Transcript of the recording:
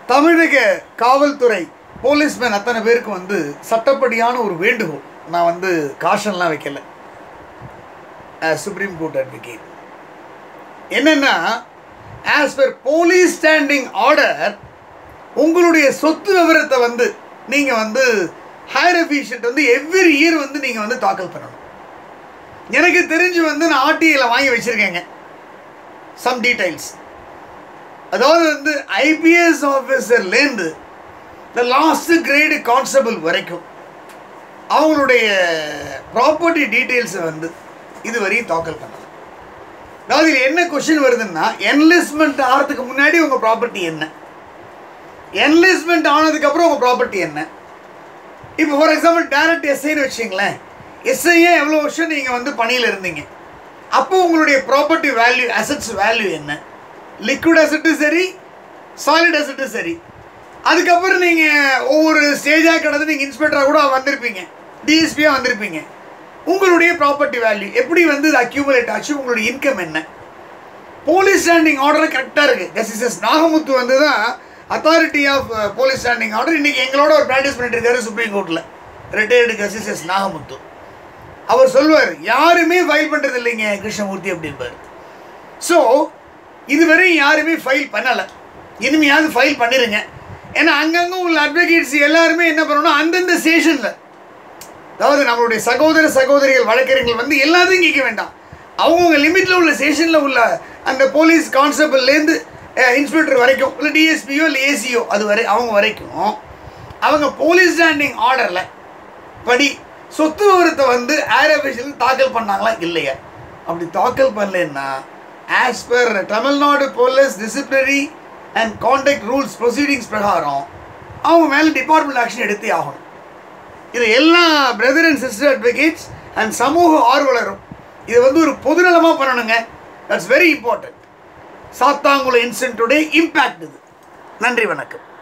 தமிழக காவல்துறை போலீஸ்மேன் அத்தனை பேருக்கு வந்து சட்டப்படியான ஒரு வேண்டுகோள் நான் வந்து காஷன்லாம் வைக்கல சுப்ரீம் கோர்ட் அட்வொகேட் என்னென்னா as per police standing order உங்களுடைய சொத்து விவரத்தை வந்து நீங்கள் வந்து ஹையர் அஃபீஷியன்ட் வந்து எவ்ரி இயர் வந்து நீங்கள் வந்து தாக்கல் பண்ணணும் எனக்கு தெரிஞ்சு வந்து நான் ஆர்டிஐயில் வாங்கி வச்சுருக்கேங்க சம் டீடைல்ஸ் அதாவது வந்து ஐபிஎஸ் ஆஃபீஸர்லேருந்து இந்த லாஸ்ட் கிரேடு கான்ஸ்டபிள் வரைக்கும் அவங்களுடைய ப்ராப்பர்ட்டி டீட்டெயில்ஸை வந்து இதுவரையும் தாக்கல் பண்ணலாம் அதாவது இதில் என்ன கொஷின் வருதுன்னா என்லிஸ்ட்மெண்ட் ஆகிறதுக்கு முன்னாடி உங்கள் ப்ராப்பர்ட்டி என்ன என்லிஸ்ட்மெண்ட் ஆனதுக்கப்புறம் உங்கள் ப்ராப்பர்ட்டி என்ன இப்போ ஃபார் எக்ஸாம்பிள் டேரக்ட் எஸ்ஐன்னு வச்சிங்களேன் எஸ்ஐயே எவ்வளோ வருஷம் நீங்கள் வந்து பணியில் இருந்தீங்க அப்போ உங்களுடைய ப்ராப்பர்ட்டி வேல்யூ அசட்ஸ் வேல்யூ என்ன லிக்விட் அசட்டும் சரி சாலிட் அசட்டும் சரி அதுக்கப்புறம் நீங்கள் ஒவ்வொரு ஸ்டேஜாக கடந்து நீங்கள் இன்ஸ்பெக்டராக கூட வந்திருப்பீங்க டிஎஸ்பியாக வந்திருப்பீங்க உங்களுடைய ப்ராப்பர்ட்டி வேல்யூ எப்படி வந்து இது அக்யூமுலேட் ஆச்சு உங்களுடைய இன்கம் என்ன போலீஸ் ஸ்டாண்டிங் ஆர்டர் கரெக்டாக இருக்குது ஜஸ்டிஸ் நாகமுத்து வந்து தான் authority of police standing order இன்றைக்கி எங்களோட ஒரு ப்ராக்டிஸ் பண்ணிட்டு இருக்காரு சுப்ரீம் கோர்ட்டில் ரிட்டையர்டு ஜஸ்டிஸ் நாகமுத்து அவர் சொல்வார் யாருமே ஃபைல் பண்ணுறது இல்லைங்க கிருஷ்ணமூர்த்தி அப்படின்பார் ஸோ இதுவரை யாருமே ஃபைல் பண்ணலை இனிமையாவது ஃபைல் பண்ணிடுங்க ஏன்னா அங்கங்கே உள்ள அட்வொகேட்ஸ் எல்லாருமே என்ன பண்ணணும் அந்தந்த ஸ்டேஷனில் அதாவது நம்மளுடைய சகோதர சகோதரிகள் வழக்கறிஞர்கள் வந்து எல்லாத்தையும் கேட்க வேண்டாம் அவங்கவுங்க லிமிட்டில் உள்ள ஸ்டேஷனில் உள்ள அந்த போலீஸ் கான்ஸ்டபிள்லேருந்து இன்ஸ்பெக்டர் வரைக்கும் இல்லை டிஎஸ்பியோ இல்லை ஏசியோ அது வரை அவங்க வரைக்கும் அவங்க போலீஸ் ஸ்டாண்டிங் ஆர்டரில் படி சொத்து விவரத்தை வந்து ஏர் அஃபிஷியல் தாக்கல் பண்ணாங்களா இல்லையா அப்படி தாக்கல் பண்ணலன்னா as per Tamil Nadu police disciplinary and contact rules proceedings பிரகாரம் அவங்க மேலே டிபார்ட்மெண்ட் ஆக்ஷன் எடுத்தே ஆகணும் இது எல்லா brother and sister advocates and சமூக ஆர்வலரும் இதை வந்து ஒரு பொதுநலமாக பண்ணணுங்க தட்ஸ் வெரி இம்பார்ட்டன்ட் சாத்தாங்குள இன்சிடென்ட்டுடைய இம்பேக்ட் இது நன்றி வணக்கம்